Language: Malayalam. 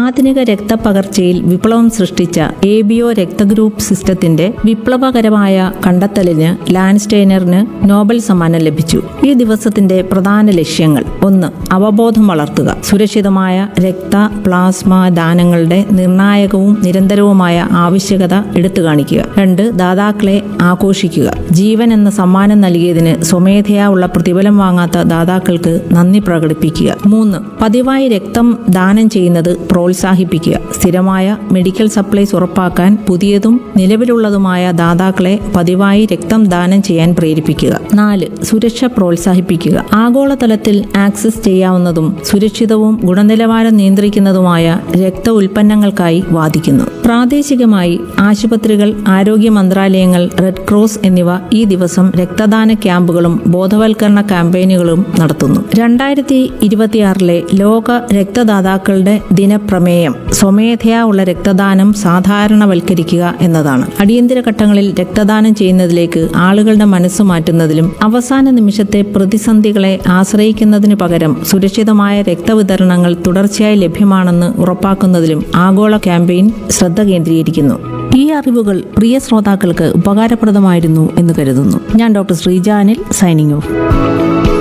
ആധുനിക രക്തപകർച്ചയിൽ വിപ്ലവം സൃഷ്ടിച്ച എ ബി ഒ രക്തഗ്രൂപ്പ് സിസ്റ്റത്തിന്റെ വിപ്ലവകരമായ കണ്ടെത്തലിന് ലാൻസ്റ്റൈനറിന് നോബൽ സമ്മാനം ലഭിച്ചു ഈ ദിവസത്തിന്റെ പ്രധാന ലക്ഷ്യങ്ങൾ ഒന്ന് അവബോധം വളർത്തുക സുരക്ഷിതമായ രക്ത പ്ലാസ്മ ദാനങ്ങളുടെ നിർണായകവും നിരന്തരവുമായ ആവശ്യകത എടുത്തു കാണിക്കുക രണ്ട് ദാതാക്കളെ ആഘോഷിക്കുക ജീവൻ എന്ന സമ്മാനം നൽകിയതിന് സ്വമേധയാ ഉള്ള പ്രതിഫലം വാങ്ങാത്ത ദാതാക്കൾക്ക് നന്ദി പ്രകടിപ്പിക്കുക മൂന്ന് പതിവായി രക്തം ദാനം ചെയ്യുന്നത് പ്രോത്സാഹിപ്പിക്കുക സ്ഥിരമായ മെഡിക്കൽ സപ്ലൈസ് ഉറപ്പാക്കാൻ പുതിയതും നിലവിലുള്ളതുമായ ദാതാക്കളെ പതിവായി രക്തം ദാനം ചെയ്യാൻ പ്രേരിപ്പിക്കുക നാല് സുരക്ഷ പ്രോത്സാഹിപ്പിക്കുക ആഗോളതലത്തിൽ ആക്സസ് ചെയ്യാവുന്നതും സുരക്ഷിതവും ഗുണനിലവാരം നിയന്ത്രിക്കുന്നതുമായ രക്ത ഉൽപ്പന്നങ്ങൾക്കായി വാദിക്കുന്നു പ്രാദേശികമായി ആശുപത്രികൾ ആരോഗ്യ മന്ത്രാലയങ്ങൾ റെഡ് ക്രോസ് എന്നിവ ഈ ദിവസം രക്തദാന ക്യാമ്പുകളും ബോധവൽക്കരണ ക്യാമ്പയിനുകളും നടത്തുന്നു രണ്ടായിരത്തി ഇരുപത്തിയാറിലെ ലോക രക്തദാതാക്കളുടെ ദിനപ്രമേയം സ്വമേധയാ ഉള്ള രക്തദാനം സാധാരണവൽക്കരിക്കുക എന്നതാണ് അടിയന്തര ഘട്ടങ്ങളിൽ രക്തദാനം ചെയ്യുന്നതിലേക്ക് ആളുകളുടെ മനസ്സ് മാറ്റുന്നതിലും അവസാന നിമിഷത്തെ പ്രതിസന്ധികളെ ആശ്രയിക്കുന്നതിനു പകരം സുരക്ഷിതമായ രക്തവിതരണങ്ങൾ തുടർച്ചയായി ലഭ്യമാണെന്ന് ഉറപ്പാക്കുന്നതിലും ആഗോള ക്യാമ്പയിൻ ശ്രദ്ധ കേന്ദ്രീകരിക്കുന്നു ഈ അറിവുകൾ പ്രിയ ശ്രോതാക്കൾക്ക് ഉപകാരപ്രദമായിരുന്നു എന്ന് കരുതുന്നു ഞാൻ ഡോക്ടർ ശ്രീജാനിൽ സൈനിങ് ഓഫ്